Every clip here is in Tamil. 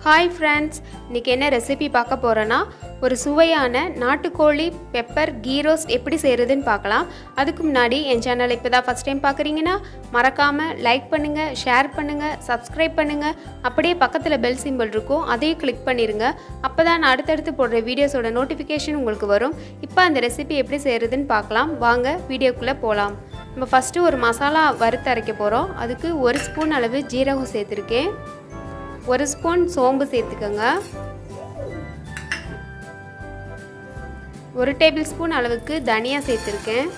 ஹாய் ஃப்ரெண்ட்ஸ் இன்றைக்கி என்ன ரெசிபி பார்க்க போகிறேன்னா ஒரு சுவையான நாட்டுக்கோழி பெப்பர் கீ ரோஸ்ட் எப்படி செய்கிறதுன்னு பார்க்கலாம் அதுக்கு முன்னாடி என் சேனலை இப்போ தான் ஃபஸ்ட் டைம் பார்க்குறீங்கன்னா மறக்காமல் லைக் பண்ணுங்கள் ஷேர் பண்ணுங்கள் சப்ஸ்கிரைப் பண்ணுங்கள் அப்படியே பக்கத்தில் பெல் சிம்பிள் இருக்கும் அதையும் கிளிக் பண்ணிடுங்க அப்போ தான் நான் அடுத்தடுத்து போடுற வீடியோஸோட நோட்டிஃபிகேஷன் உங்களுக்கு வரும் இப்போ அந்த ரெசிபி எப்படி செய்கிறதுன்னு பார்க்கலாம் வாங்க வீடியோக்குள்ளே போகலாம் நம்ம ஃபஸ்ட்டு ஒரு மசாலா வறுத்து அரைக்க போகிறோம் அதுக்கு ஒரு ஸ்பூன் அளவு ஜீரகம் சேர்த்துருக்கேன் ஒரு ஸ்பூன் சோம்பு சேர்த்துக்கோங்க ஒரு டேபிள் ஸ்பூன் அளவுக்கு தனியா சேர்த்துருக்கேன்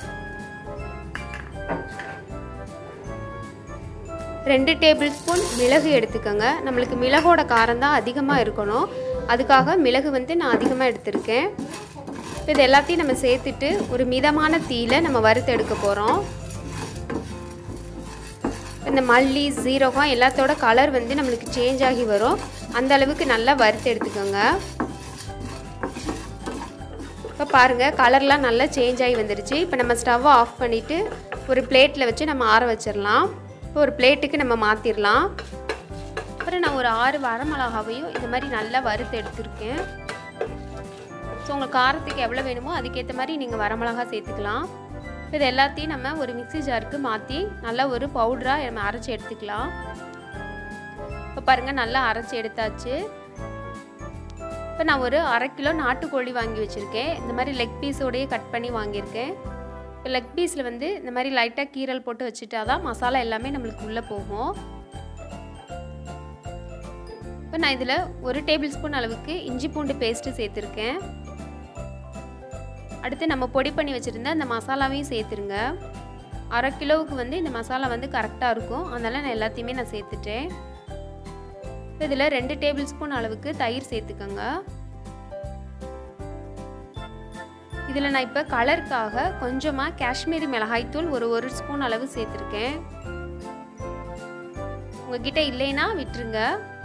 ரெண்டு டேபிள் ஸ்பூன் மிளகு எடுத்துக்கோங்க நம்மளுக்கு மிளகோட காரம் தான் அதிகமாக இருக்கணும் அதுக்காக மிளகு வந்து நான் அதிகமாக எடுத்திருக்கேன் இது எல்லாத்தையும் நம்ம சேர்த்துட்டு ஒரு மிதமான தீயில் நம்ம வறுத்து எடுக்க போகிறோம் இந்த மல்லி சீரகம் எல்லாத்தோட கலர் வந்து நம்மளுக்கு சேஞ்ச் ஆகி வரும் அந்த அளவுக்கு நல்லா வறுத்து எடுத்துக்கோங்க இப்போ பாருங்கள் கலர்லாம் நல்லா சேஞ்ச் ஆகி வந்துருச்சு இப்போ நம்ம ஸ்டவ்வை ஆஃப் பண்ணிவிட்டு ஒரு பிளேட்டில் வச்சு நம்ம ஆற வச்சிடலாம் இப்போ ஒரு பிளேட்டுக்கு நம்ம மாற்றிடலாம் அப்புறம் நான் ஒரு ஆறு வரமிளகாவையும் இந்த மாதிரி நல்லா வறுத்து எடுத்திருக்கேன் ஸோ உங்கள் காரத்துக்கு எவ்வளோ வேணுமோ அதுக்கேற்ற மாதிரி நீங்கள் வரமிளகா சேர்த்துக்கலாம் இது எல்லாத்தையும் நம்ம ஒரு மிக்சி ஜாருக்கு மாற்றி நல்லா ஒரு பவுடராக நம்ம அரைச்சி எடுத்துக்கலாம் இப்போ பாருங்கள் நல்லா அரைச்சி எடுத்தாச்சு இப்போ நான் ஒரு அரை கிலோ நாட்டுக்கோழி வாங்கி வச்சுருக்கேன் இந்த மாதிரி லெக் பீஸோடையே கட் பண்ணி வாங்கியிருக்கேன் இப்போ லெக் பீஸில் வந்து இந்த மாதிரி லைட்டாக கீரல் போட்டு வச்சுட்டா தான் மசாலா எல்லாமே நம்மளுக்கு உள்ளே போகும் இப்போ நான் இதில் ஒரு டேபிள் ஸ்பூன் அளவுக்கு இஞ்சி பூண்டு பேஸ்ட்டு சேர்த்துருக்கேன் அடுத்து நம்ம பொடி பண்ணி வச்சுருந்த அந்த மசாலாவையும் சேர்த்துருங்க அரை கிலோவுக்கு வந்து இந்த மசாலா வந்து கரெக்டாக இருக்கும் அதனால் நான் எல்லாத்தையுமே நான் சேர்த்துட்டேன் இதில் ரெண்டு டேபிள் ஸ்பூன் அளவுக்கு தயிர் சேர்த்துக்கோங்க இதில் நான் இப்போ கலருக்காக கொஞ்சமாக காஷ்மீரி மிளகாய்த்தூள் ஒரு ஒரு ஸ்பூன் அளவு சேர்த்துருக்கேன் உங்ககிட்ட இல்லைன்னா விட்டுருங்க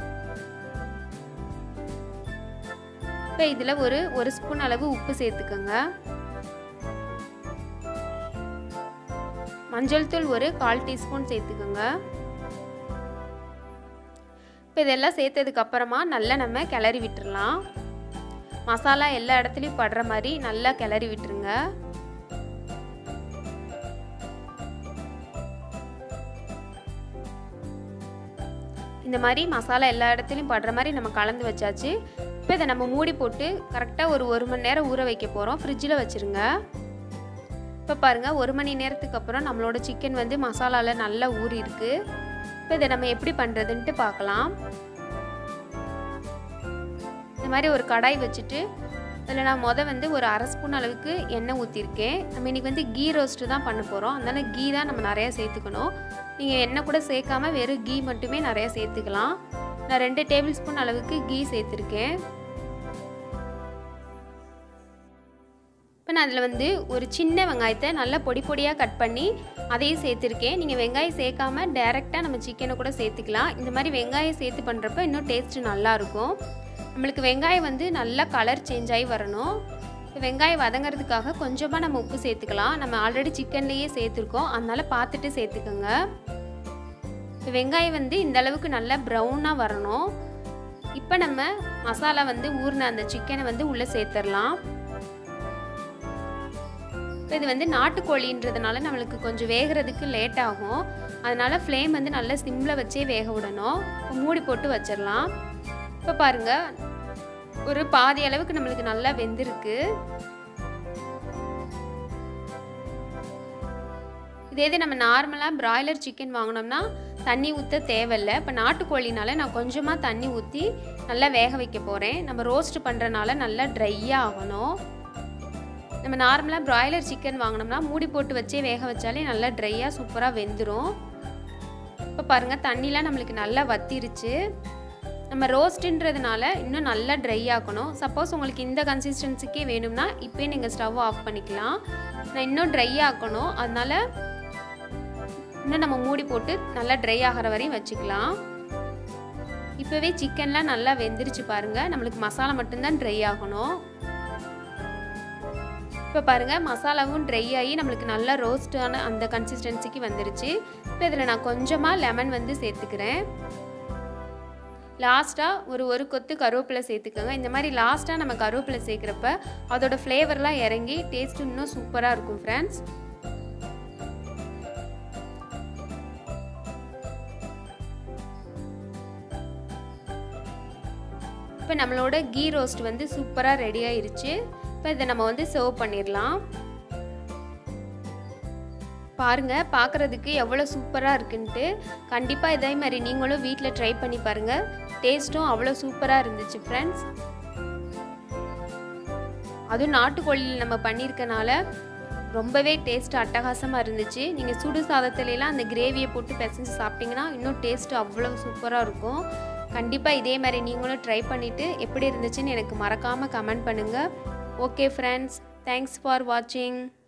இப்போ இதில் ஒரு ஒரு ஸ்பூன் அளவு உப்பு சேர்த்துக்கோங்க மஞ்சள் தூள் ஒரு கால் டீஸ்பூன் சேர்த்துக்கோங்க இப்போ இதெல்லாம் சேர்த்ததுக்கு அப்புறமா நல்லா நம்ம கிளறி விட்டுறலாம் மசாலா எல்லா இடத்துலையும் படுற மாதிரி நல்லா கிளறி விட்டுருங்க இந்த மாதிரி மசாலா எல்லா இடத்துலையும் படுற மாதிரி நம்ம கலந்து வச்சாச்சு இப்போ இதை நம்ம மூடி போட்டு கரெக்டாக ஒரு ஒரு மணி நேரம் ஊற வைக்க போகிறோம் ஃப்ரிட்ஜில் வச்சுருங்க இப்போ பாருங்கள் ஒரு மணி நேரத்துக்கு அப்புறம் நம்மளோட சிக்கன் வந்து மசாலாவில் நல்லா ஊறி இருக்குது இப்போ இதை நம்ம எப்படி பண்ணுறதுன்ட்டு பார்க்கலாம் இந்த மாதிரி ஒரு கடாய் வச்சுட்டு அதில் நான் மொதல் வந்து ஒரு அரை ஸ்பூன் அளவுக்கு எண்ணெய் ஊற்றிருக்கேன் நம்ம இன்றைக்கி வந்து கீ ரோஸ்ட்டு தான் பண்ண போகிறோம் அதனால் கீ தான் நம்ம நிறையா சேர்த்துக்கணும் நீங்கள் எண்ணெய் கூட சேர்க்காம வெறும் கீ மட்டுமே நிறையா சேர்த்துக்கலாம் நான் ரெண்டு டேபிள் ஸ்பூன் அளவுக்கு கீ சேர்த்துருக்கேன் இப்போ நான் அதில் வந்து ஒரு சின்ன வெங்காயத்தை நல்லா பொடி பொடியாக கட் பண்ணி அதையும் சேர்த்துருக்கேன் நீங்கள் வெங்காயம் சேர்க்காம டேரெக்டாக நம்ம சிக்கனை கூட சேர்த்துக்கலாம் இந்த மாதிரி வெங்காயம் சேர்த்து பண்ணுறப்ப இன்னும் டேஸ்ட்டு நல்லாயிருக்கும் நம்மளுக்கு வெங்காயம் வந்து நல்லா கலர் சேஞ்ச் ஆகி வரணும் வெங்காயம் வதங்கிறதுக்காக கொஞ்சமாக நம்ம உப்பு சேர்த்துக்கலாம் நம்ம ஆல்ரெடி சிக்கன்லேயே சேர்த்துருக்கோம் அதனால் பார்த்துட்டு சேர்த்துக்கோங்க வெங்காயம் வந்து இந்த அளவுக்கு நல்லா ப்ரௌனாக வரணும் இப்போ நம்ம மசாலா வந்து ஊறின அந்த சிக்கனை வந்து உள்ளே சேர்த்துடலாம் இது வந்து நாட்டுக்கோழின்றதுனால நம்மளுக்கு கொஞ்சம் வேகிறதுக்கு லேட் ஆகும் அதனால் ஃப்ளேம் வந்து நல்லா சிம்மில் வச்சே வேக விடணும் இப்போ மூடி போட்டு வச்சிடலாம் இப்போ பாருங்கள் ஒரு பாதி அளவுக்கு நம்மளுக்கு நல்லா வெந்திருக்கு இதே இது நம்ம நார்மலாக பிராய்லர் சிக்கன் வாங்கினோம்னா தண்ணி ஊற்ற தேவையில்லை இப்போ நாட்டுக்கோழினால நான் கொஞ்சமாக தண்ணி ஊற்றி நல்லா வேக வைக்க போகிறேன் நம்ம ரோஸ்ட் பண்ணுறனால நல்லா ட்ரையாக ஆகணும் நம்ம நார்மலாக ப்ராய்லர் சிக்கன் வாங்கினோம்னா மூடி போட்டு வச்சே வேக வச்சாலே நல்லா ட்ரையாக சூப்பராக வெந்துடும் இப்போ பாருங்கள் தண்ணிலாம் நம்மளுக்கு நல்லா வத்திருச்சு நம்ம ரோஸ்ட்டுன்றதுனால இன்னும் நல்லா ட்ரை ஆக்கணும் சப்போஸ் உங்களுக்கு இந்த கன்சிஸ்டன்சிக்கே வேணும்னா இப்போயே நீங்கள் ஸ்டவ் ஆஃப் பண்ணிக்கலாம் நான் இன்னும் ட்ரை ஆக்கணும் அதனால் இன்னும் நம்ம மூடி போட்டு நல்லா ட்ரை ஆகிற வரையும் வச்சுக்கலாம் இப்போவே சிக்கன்லாம் நல்லா வெந்துருச்சு பாருங்கள் நம்மளுக்கு மசாலா மட்டும்தான் ட்ரை ஆகணும் இப்போ பாருங்கள் மசாலாவும் ட்ரை ஆகி நம்மளுக்கு நல்லா ரோஸ்டான அந்த கன்சிஸ்டன்சிக்கு வந்துருச்சு இப்போ இதில் நான் கொஞ்சமாக லெமன் வந்து சேர்த்துக்கிறேன் லாஸ்ட்டாக ஒரு ஒரு கொத்து கருவேப்பிலை சேர்த்துக்கோங்க இந்த மாதிரி லாஸ்ட்டாக நம்ம கருவேப்பிலை சேர்க்குறப்ப அதோட ஃப்ளேவர்லாம் இறங்கி டேஸ்ட் இன்னும் சூப்பராக இருக்கும் ஃப்ரெண்ட்ஸ் இப்போ நம்மளோட கீ ரோஸ்ட் வந்து சூப்பராக ரெடி ஆயிருச்சு இப்போ இதை நம்ம வந்து சர்வ் பண்ணிடலாம் பாருங்கள் பார்க்குறதுக்கு எவ்வளோ சூப்பராக இருக்குன்ட்டு கண்டிப்பாக இதே மாதிரி நீங்களும் வீட்டில் ட்ரை பண்ணி பாருங்கள் டேஸ்ட்டும் அவ்வளோ சூப்பராக இருந்துச்சு ஃப்ரெண்ட்ஸ் அதுவும் நாட்டுக்கோழியில் நம்ம பண்ணியிருக்கனால ரொம்பவே டேஸ்ட் அட்டகாசமாக இருந்துச்சு நீங்கள் சுடு சாதத்துலலாம் அந்த கிரேவியை போட்டு பிசைஞ்சு சாப்பிட்டிங்கன்னா இன்னும் டேஸ்ட்டு அவ்வளோ சூப்பராக இருக்கும் கண்டிப்பாக இதே மாதிரி நீங்களும் ட்ரை பண்ணிவிட்டு எப்படி இருந்துச்சுன்னு எனக்கு மறக்காமல் கமெண்ட் பண்ணுங்கள் ஓகே ஃப்ரெண்ட்ஸ் தேங்க்ஸ் ஃபார் வாட்சிங்